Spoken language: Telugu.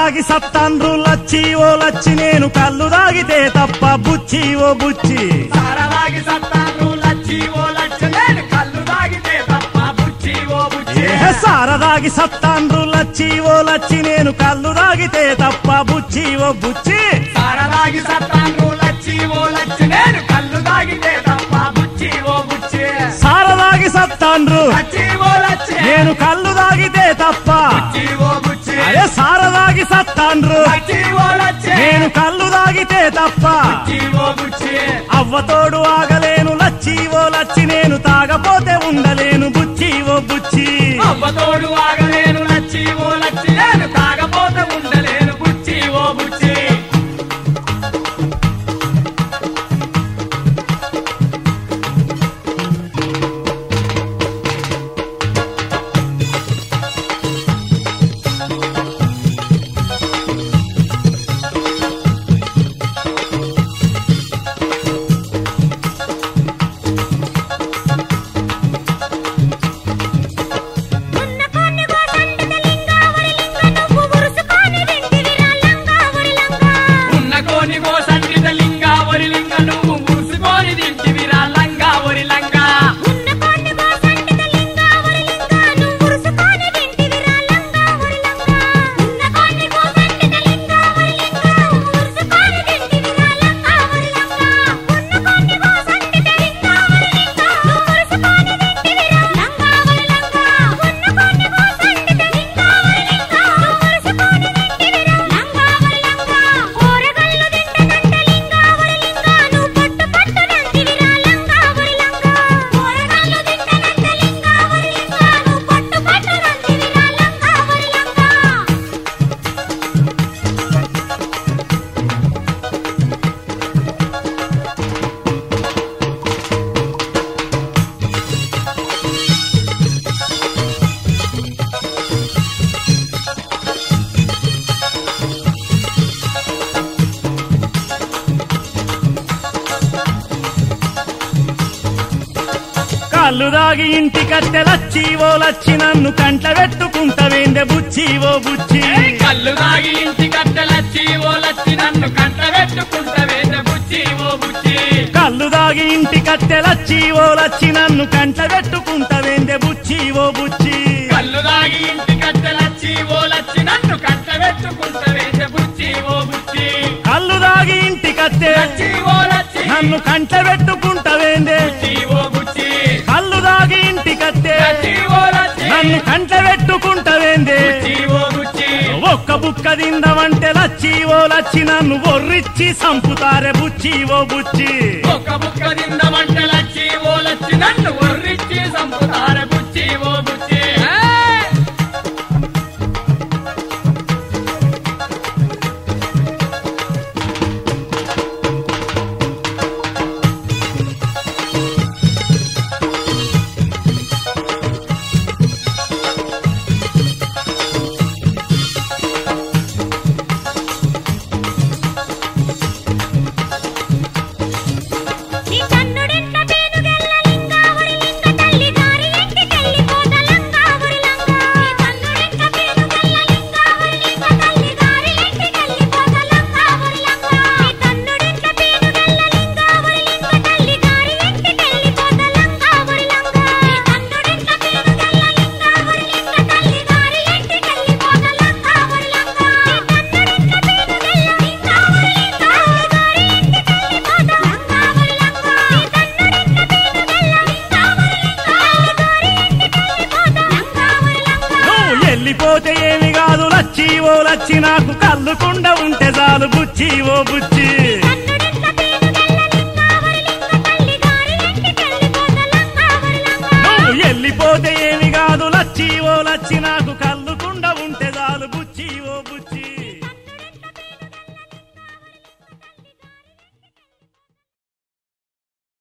దాగి సత్తాండ్రు లచ్చి ఓ లచ్చి నేను కళ్ళు దాగితే తప్ప బుచ్చి ఓ బుచ్చి సారలాగి సత్తాను లచ్చి ఓ లచ్చ నేను కళ్ళు తాగితే తప్ప బుచ్చి ఓ బుచ్చి ఏ సారదాగి సత్తాండ్రు లచ్చి ఓ లచ్చి నేను కళ్ళు దాగితే తప్ప బుచ్చి ఓ బుచ్చి సారలాగి సత్తాను లచ్చి ఓ లచ్చ నేను కళ్ళు తాగితే తప్ప బుచ్చి ఓ బుచ్చి సారదాగి సత్తాండ్రు లచ్చి ఓ లచ్చి నేను కళ్ళు దాగితే తప్ప బుచ్చి ఓ బుచ్చి అదే సారదాగి సత్తాండ్రు లచ్చి ఓ లచ్చి నేను కళ్ళు దాగితే తప్ప బుచ్చి ఓ బుచ్చి అవ్వతోడు ఆగలేను లచ్చి ఓ లచ్చి నేను తాగపోతే ఉండలేను బుచ్చి ఓ బుచ్చి అవ్వతోడు ఆగలేను లచ్చి ఓ లచ్చి నేను తాగపోతే ఉండలేను బుచ్చి ఓ బుచ్చి ఉన్న కొన్ని గోసంటిత లింగావరి లింగ నువ్వు ఉరుసుకొని వింటివిరా లంగావరి లంగా ఉన్న కోని గోసంటిత లింగా ఒరి లింగ నువ్వు మూసుకొని తింటివిరా లంగా ఒరి లంగా ఉన్న కొన్ని గోసంటిత లింగావరి లింగ నువ్వు ఉరుసుకొని వింటివిరా లంగావరి లంగా ఉన్న కొన్ని గోసంటిత లింగావరి లింగ నువ్వు ఉరుసుకొని వింటివిరా లంగావరి లంగా ఉన్న కొన్ని గోసంటిత లింగావరి లింగ నువ్వు ఉరుసుకొని వింటివిరా లంగావరి లంగా ఉన్న కొన్ని గోసంటిత లింగావరి లింగ నువ్వు ఉరుసుకొని వింటివిరా లంగావరి లంగా కూరగల్లు తింటనంట లింగావరి లింగ నువ్వు పట్టు పట్టునంటివిరా లంగావరి లంగా కూరగల్లు తింటనంట లింగావరి లింగ నువ్వు పట్టు పట్టునంటివిరా లంగావరి లంగా కళ్ళు దాగి ఇంటి కట్టె లచ్చి ఓ లచ్చి నన్ను కంట పెట్టుకుంటవేందే బుచ్చి ఓ బుచ్చి కళ్ళు తాగి ఇంటి కట్టెలచ్చి ఓ లచ్చి నన్ను కంట పెట్టుకుంటవే బుచ్చి ఓ బుచ్చి కళ్ళు దాగి ఇంటి కట్టె లచ్చి ఓ లచ్చి నన్ను కంట పెట్టుకుంటవేందే బుచ్చి ఓ బుచ్చి కళ్ళు తాగి ఇంటి కట్టెలచ్చి ఓ లచ్చి నన్ను కంట పెట్టుకుంటవే బుచ్చి ఓ బుచ్చి కళ్ళు దాగి ఇంటి కట్టె లచ్చి ఓ లచ్చి నన్ను కంట పెట్టుకుంటవేందే బుచ్చి ఓ బుచ్చి కళ్ళు దాగి ఇంటి కట్టె లచ్చి ఓ లచ్చి నన్ను కంట పెట్టుకుంటవేందే బుచ్చి ఓ బుచ్చి ఒక్క బుక్క తిందమంటే లచ్చి ఓ లచ్చి నన్ను ఒర్రిచ్చి సంపుతారే బుచ్చి ఓ బుచ్చి ఒక బుక్క తిందమంట లచ్చి ఓ లచ్చి నన్ను ఒర్రిచ్చి సంపుతార బుచ్చి ఓ బుచ్చి ఏయ్! నీ కన్నుడెంత పేనుగెల్ల లింగావరి లింగ తల్లి గారి ఇంటికెళ్ళి పోత లంగావరి లంగా నీ కన్నుడెంత పేనుగెల్ల లింగావరి లింగ తల్లి గారి ఇంటికెళ్ళి పోత లంగావరి లంగా నీ కన్నుడెంత పేనుగెల్ల లింగావరి లింగ తల్లి గారి ఇంటికెళ్ళి పోత లంగావరి లంగా నీ కన్నుడెంత పేనుగెల్ల లింగావరి లింగ తల్లి గారి ఇంటికెళ్ళి పోత లంగావరి లంగా నీ కన్నుడెంత పేనుగెల్ల లింగావరి లింగ తల్లి గారి ఇంటికెళ్ళి పోత లంగావరి లంగా నీ కన్నుడెంత పేనుగెల్ల లింగావరి లింగ తల్లి గారి ఇంటికెళ్ళి పోత లంగావరి లంగా నువ్వు వెళ్ళిపోతే ఏమి కాదు లచ్చి ఓ లచ్చి నాకు కళ్ళుకుండా ఉంటే చాలు బుచ్చి ఓ బుచ్చి